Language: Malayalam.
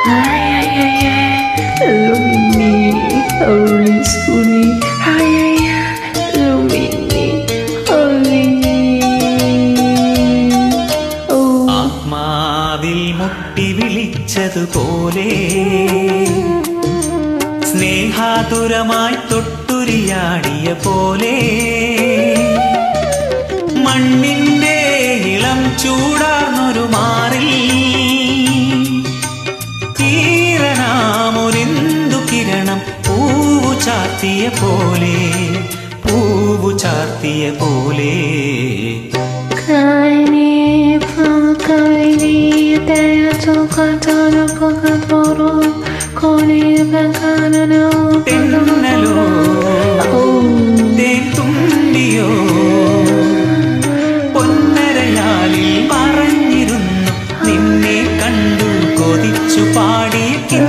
Ay, ay, ay, ay. Lumini, holy suni. Ay, ay, ay. Lumini, holy. Oh. ആത്മാവിൽ മുട്ടി വിളിച്ചതുപോലെ സ്നേഹാതുരമായി തൊട്ടുരിയാടിയ പോലെ മണ്ണിന്റെ ഇളം ചൂടാർന്നൊരു മാറിൽ ഈറനാമൊരിന്തു കിരണം പൂവു ചാർത്തിയ പോലെ പൂവു ചാർത്തിയ പോലെ Kaini, kaini, daya to katana pakatoro. Koni kankana na തെന്നലോ Oh. തേത്തുണ്ടിയോ പൊന്നരയാലിൽ മറഞ്ഞിരുന്നു നിന്നെ കണ്ടു കൊതിച്ചു പാടിയ കിന്നരം